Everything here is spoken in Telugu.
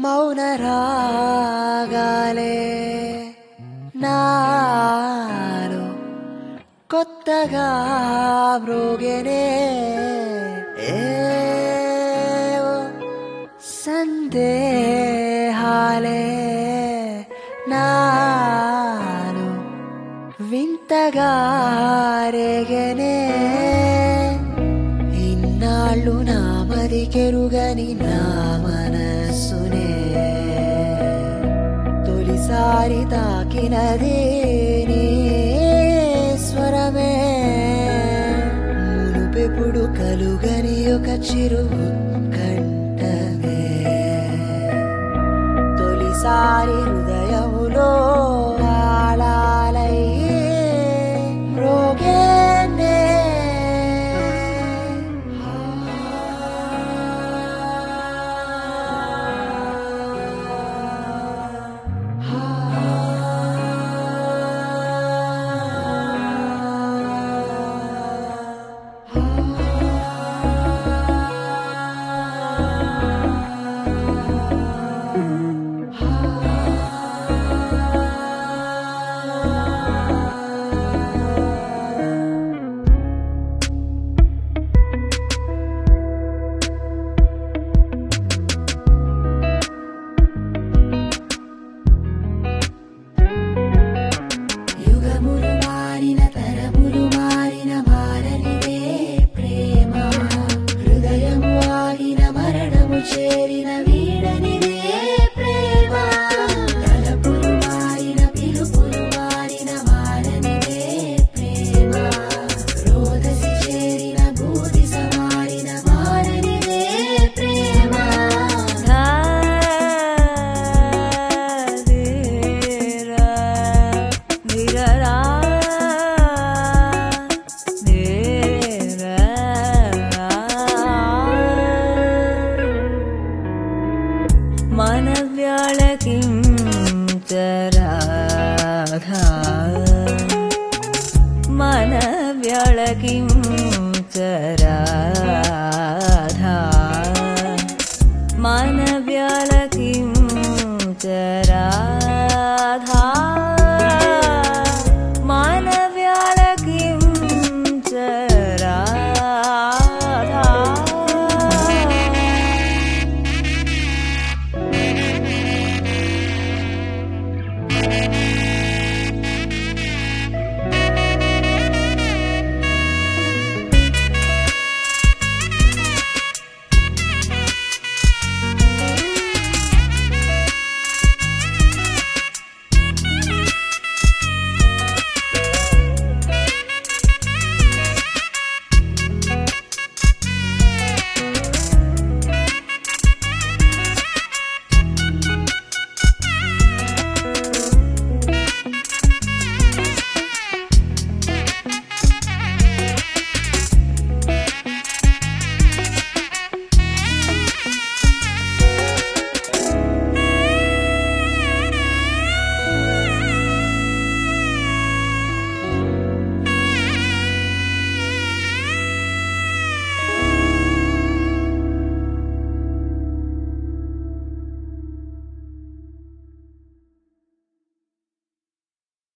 మౌన రాగాలే నాలో కొత్తగా మ్రోగెనే ఏవో సందేహాలే నాలో వింతగా రేగనే ఇన్నాళ్ళు నా మదికెరుగని నా మనస్సునే తొలిసారి తాకినదే నీ స్వరమే మునుపెప్పుడు కలుగని ఒక చిరు కంటమే తొలిసారి హృదయములో ఆలాలై మ్రోగేనే. యుగములు మారిన తరములు మారిన మారనిదే ప్రేమ హృదయము ఆగిన మరణము చేరిన వీడనిదే ప్రేమ తలపులు మారిన పిలుపులు మారిన మారనిదే ప్రేమ రోదసి చేరిన బూది సమారిన మారనిదే ప్రేమ మనవ్యాళకిం చరాధా మనవ్యాళకిం చరాధా మనవ్యాళకిం చరా